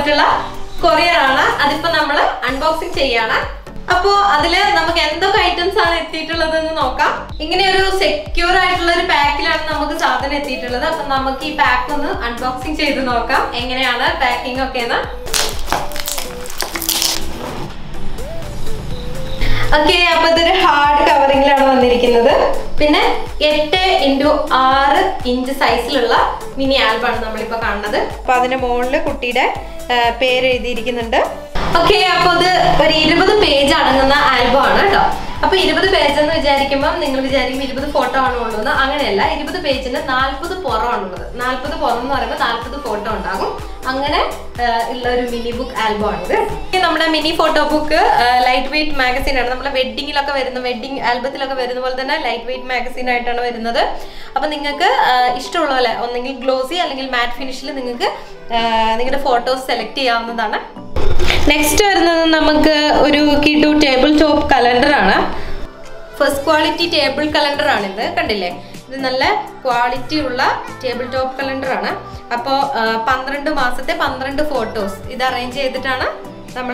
വന്നിട്ടുള്ള കൊറിയർ ആണ് അതിപ്പോ നമ്മൾ അൺബോക്സിങ് ചെയ്യാണ് അപ്പോ അതില് നമുക്ക് എന്തൊക്കെ ഐറ്റംസ് ആണ് എത്തിയിട്ടുള്ളത് എന്ന് നോക്കാം ഇങ്ങനെ ഒരു സെക്യൂർ ആയിട്ടുള്ള ഒരു പാക്കിലാണ് നമുക്ക് സാധനം എത്തിയിട്ടുള്ളത് അപ്പൊ നമുക്ക് ഈ പാക്ക് ഒന്ന് അൺബോക്സിങ് ചെയ്ത് നോക്കാം എങ്ങനെയാണ് പാക്കിംഗ് ഒക്കെ എന്ന് ഓക്കെ അപ്പൊ ഇതൊരു ഹാർഡ് കവറിങ്ങിലാണ് വന്നിരിക്കുന്നത് പിന്നെ എട്ട് ഇൻറ്റു ആറ് ഇഞ്ച് സൈസിലുള്ള മിനി ആൽബാണ് നമ്മളിപ്പോ കാണുന്നത് അപ്പൊ അതിന്റെ മുകളിൽ കുട്ടിയുടെ ആ, പേര് എഴുതിയിരിക്കുന്നുണ്ട് ഓക്കെ അപ്പൊ ഇത് ഒരു ഇരുപത് പേജ് അടങ്ങുന്ന ആൽബം ആണ് കേട്ടോ അപ്പൊ ഇരുപത് പേജ് എന്ന് വിചാരിക്കുമ്പോൾ നിങ്ങൾ വിചാരിക്കും ഇരുപത് ഫോട്ടോ ആണ് ഉള്ളത് അങ്ങനെയല്ല ഇരുപത് പേജിന് നാൽപ്പത് പുറമാണുള്ളത് നാൽപ്പത് പുറം എന്ന് പറയുമ്പോൾ നാൽപ്പത് ഫോട്ടോ ഉണ്ടാകും അങ്ങനെ ആ, ഉള്ള ഒരു മിനി ബുക്ക് ആൽബം ആണിത് ഇത് നമ്മുടെ mini photo book light weight magazine ആണ് നമ്മുടെ വെഡിങ്ങിലൊക്കെ വരുന്ന വെഡിങ് ആൽബത്തിലൊക്കെ വരുന്ന പോലെ തന്നെ ലൈറ്റ് വെയിറ്റ് മാഗസീൻ ആയിട്ടാണ് വരുന്നത് അപ്പൊ നിങ്ങൾക്ക് ഇഷ്ടമുള്ള പോലെ ഒന്നെങ്കിൽ ഗ്ലോസി അല്ലെങ്കിൽ മാറ്റ് ഫിനിഷിൽ നിങ്ങൾക്ക് നിങ്ങളുടെ ഫോട്ടോസ് സെലക്ട് ചെയ്യാവുന്നതാണ് നെക്സ്റ്റ് വരുന്നത് നമുക്ക് ഒരു കിഡു ടേബിൾ ടോപ്പ് കലണ്ടർ ആണ് ഫസ്റ്റ് ക്വാളിറ്റി ടേബിൾ കലണ്ടർ ആണ് ഇത് കണ്ടില്ലേ ഇത് നല്ല ക്വാളിറ്റി ഉള്ള ടേബിൾ ടോപ്പ് കലണ്ടർ ആണ് അപ്പോൾ പന്ത്രണ്ട് മാസത്തെ പന്ത്രണ്ട് ഫോട്ടോസ് ഇത് അറേഞ്ച് ചെയ്തിട്ടാണ് നമ്മൾ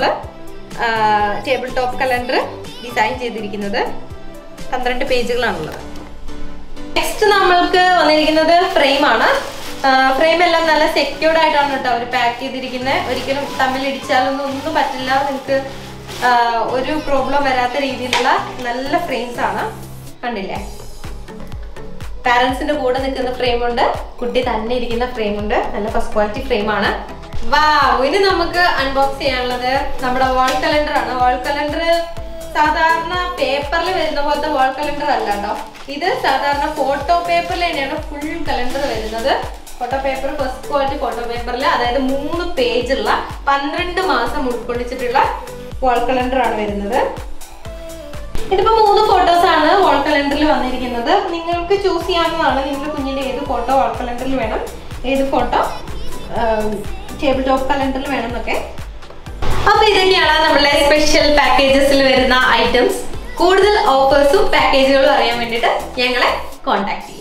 ടേബിൾ ടോപ്പ് കലണ്ടർ ഡിസൈൻ ചെയ്തിരിക്കുന്നത് പന്ത്രണ്ട് പേജുകളാണുള്ളത് നെക്സ്റ്റ് നമ്മൾക്ക് വന്നിരിക്കുന്നത് ഫ്രെയിം ആണ് ഫ്രെയിം എല്ലാം നല്ല സെക്യൂർഡ് ആയിട്ടാണ് കേട്ടോ അവർ പാക്ക് ചെയ്തിരിക്കുന്നത് ഒരിക്കലും തമ്മിൽ ഇടിച്ചാലൊന്നും ഒന്നും പറ്റില്ല നിങ്ങൾക്ക് ഒരു പ്രോബ്ലം വരാത്ത രീതിയിലുള്ള നല്ല ഫ്രെയിംസ് ആണ് കണ്ടില്ലേ പാരന്റ്സിന്റെ കൂടെ നിൽക്കുന്ന ഫ്രെയിം ഉണ്ട് കുട്ടി തന്നെ ഇരിക്കുന്ന ഫ്രെയിം ഉണ്ട് നല്ല ഫസ്റ്റ് ക്വാളിറ്റി ഫ്രെയിം ആണ് വാ ഇനി നമുക്ക് അൺബോക്സ് ചെയ്യാനുള്ളത് നമ്മുടെ വാൾ കലണ്ടർ ആണ് വാൾ കലണ്ടർ സാധാരണ പേപ്പറിൽ വരുന്ന പോലത്തെ വാൾ കലണ്ടർ അല്ല കേട്ടോ ഇത് സാധാരണ ഫോട്ടോ പേപ്പറിൽ തന്നെയാണ് ഫുൾ കലണ്ടർ വരുന്നത് photo paper first quality photo പേപ്പറിൽ അതായത് മൂന്ന് പേജുള്ള പന്ത്രണ്ട് മാസം ഉൾക്കൊള്ളിച്ചിട്ടുള്ള വാൾ കലണ്ടർ ആണ് വരുന്നത് ഇതിപ്പോ മൂന്ന് ഫോട്ടോസ് ആണ് വാൾ കലണ്ടറിൽ വന്നിരിക്കുന്നത് നിങ്ങൾക്ക് ചൂസ് ചെയ്യാവുന്നതാണ് നിങ്ങളുടെ കുഞ്ഞിന്റെ ഏത് ഫോട്ടോ വാൾ കലണ്ടറിൽ വേണം ഏത് ഫോട്ടോ ടേബിൾ ടോപ്പ് കലണ്ടറിൽ വേണം എന്നൊക്കെ അപ്പൊ ഇതൊക്കെയാണ് നമ്മുടെ സ്പെഷ്യൽ പാക്കേജസിൽ വരുന്ന ഐറ്റംസ് കൂടുതൽ ഓഫേഴ്സും പാക്കേജുകളും അറിയാൻ വേണ്ടിയിട്ട് ഞങ്ങളെ കോൺടാക്ട് ചെയ്യും